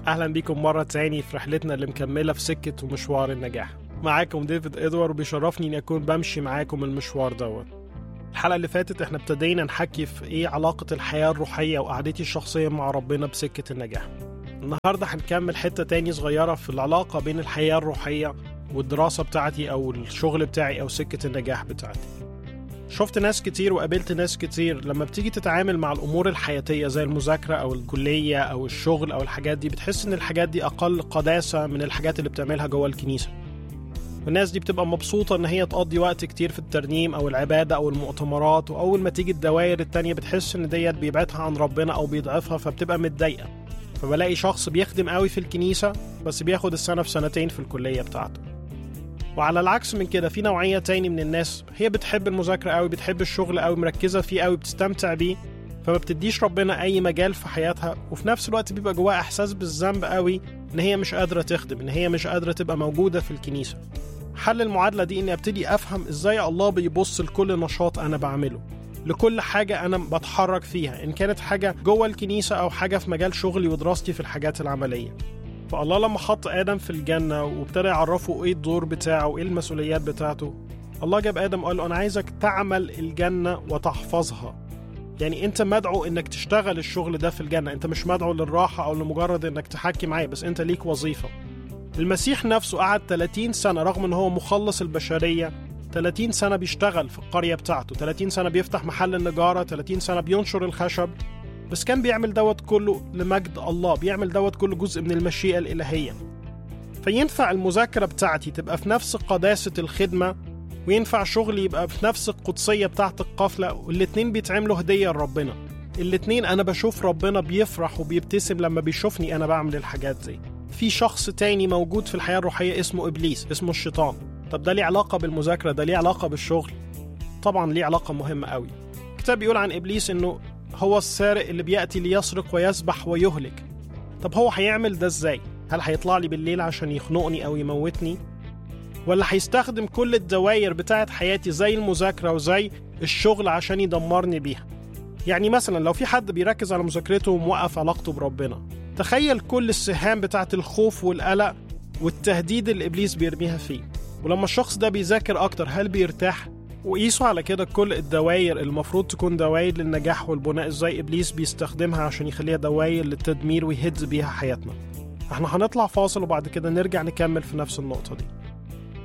أهلا بيكم مرة تاني في رحلتنا اللي مكملة في سكة ومشوار النجاح معاكم ديفيد إدوار وبيشرفني إني أكون بمشي معاكم المشوار دوت الحلقة اللي فاتت احنا ابتدينا نحكي في ايه علاقة الحياة الروحية وقعدتي الشخصية مع ربنا بسكة النجاح النهاردة هنكمل حتة تاني صغيرة في العلاقة بين الحياة الروحية والدراسة بتاعتي أو الشغل بتاعي أو سكة النجاح بتاعتي شفت ناس كتير وقابلت ناس كتير لما بتيجي تتعامل مع الأمور الحياتية زي المذاكرة أو الكلية أو الشغل أو الحاجات دي بتحس إن الحاجات دي أقل قداسة من الحاجات اللي بتعملها جوه الكنيسة والناس دي بتبقى مبسوطة إن هي تقضي وقت كتير في الترنيم أو العبادة أو المؤتمرات وأول ما تيجي الدوائر التانية بتحس إن ديت بيبعدها عن ربنا أو بيضعفها فبتبقى متضايقة فبلاقي شخص بيخدم قوي في الكنيسة بس بياخد السنة في سنتين في الكلية بتاعته وعلى العكس من كده في نوعية تاني من الناس هي بتحب المذاكرة قوي بتحب الشغل قوي مركزة فيه قوي بتستمتع بيه فما بتديش ربنا أي مجال في حياتها وفي نفس الوقت بيبقى جواها إحساس بالذنب قوي إن هي مش قادرة تخدم إن هي مش قادرة تبقى موجودة في الكنيسة حل المعادلة دي إني أبتدي أفهم إزاي الله بيبص لكل نشاط أنا بعمله لكل حاجة أنا بتحرك فيها إن كانت حاجة جوه الكنيسة أو حاجة في مجال شغلي ودراستي في الحاجات العملية فالله لما حط آدم في الجنة وابتدى يعرفه إيه الدور بتاعه وإيه المسؤوليات بتاعته الله جاب آدم وقال له أنا عايزك تعمل الجنة وتحفظها يعني أنت مدعو إنك تشتغل الشغل ده في الجنة أنت مش مدعو للراحة أو لمجرد إنك تحكي معايا بس أنت ليك وظيفة المسيح نفسه قعد 30 سنة رغم إن هو مخلص البشرية 30 سنة بيشتغل في القرية بتاعته 30 سنة بيفتح محل النجارة 30 سنة بينشر الخشب بس كان بيعمل دوت كله لمجد الله بيعمل دوت كله جزء من المشيئة الإلهية فينفع المذاكرة بتاعتي تبقى في نفس قداسة الخدمة وينفع شغلي يبقى في نفس القدسية بتاعت القفلة والاتنين بيتعملوا هدية لربنا الاتنين أنا بشوف ربنا بيفرح وبيبتسم لما بيشوفني أنا بعمل الحاجات دي في شخص تاني موجود في الحياة الروحية اسمه إبليس اسمه الشيطان طب ده ليه علاقة بالمذاكرة ده ليه علاقة بالشغل طبعا ليه علاقة مهمة قوي الكتاب بيقول عن إبليس إنه هو السارق اللي بيأتي ليسرق ويسبح ويهلك طب هو هيعمل ده ازاي؟ هل هيطلع لي بالليل عشان يخنقني أو يموتني؟ ولا هيستخدم كل الدواير بتاعت حياتي زي المذاكرة وزي الشغل عشان يدمرني بيها؟ يعني مثلا لو في حد بيركز على مذاكرته وموقف علاقته بربنا تخيل كل السهام بتاعت الخوف والقلق والتهديد اللي إبليس بيرميها فيه ولما الشخص ده بيذاكر أكتر هل بيرتاح؟ وقيسوا على كده كل الدواير المفروض تكون دواير للنجاح والبناء ازاي ابليس بيستخدمها عشان يخليها دواير للتدمير ويهد بيها حياتنا احنا هنطلع فاصل وبعد كده نرجع نكمل في نفس النقطة دي